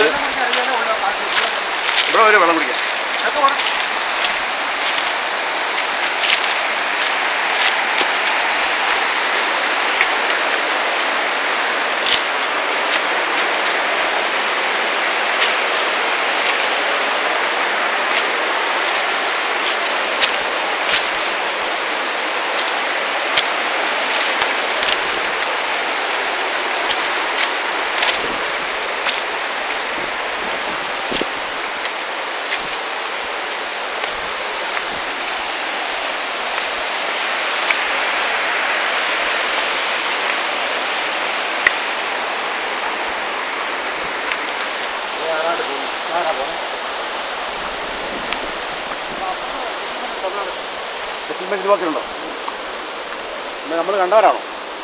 ഇവിടെ വരെ വെള്ളം കുടിക്കാം സെറ്റിൽമെന്റ് രൂപത്തിലുണ്ടോ നമ്മൾ കണ്ടവരാണോ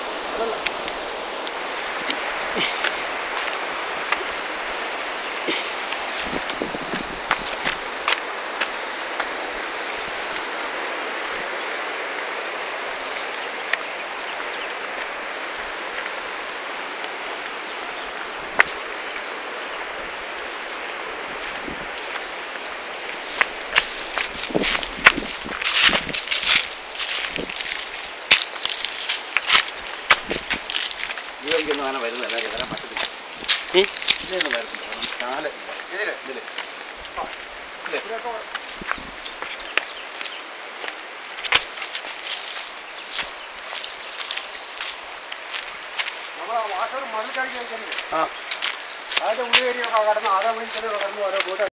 ഇതിലൊന്നും അങ്ങനെ വരുന്നില്ല വരാൻ പറ്റത്തില്ല ഇതിലൊന്നും വരുന്നില്ല കാരണം കാല് ഇതില് ഇതില് വാട്ടർ മതിൽ കഴിക്കാൻ ആ അതിന്റെ ഉള്ളിൽ കടന്ന് ആരാ വിളിച്ചത് കടന്നു ഓരോ കൂട്ടം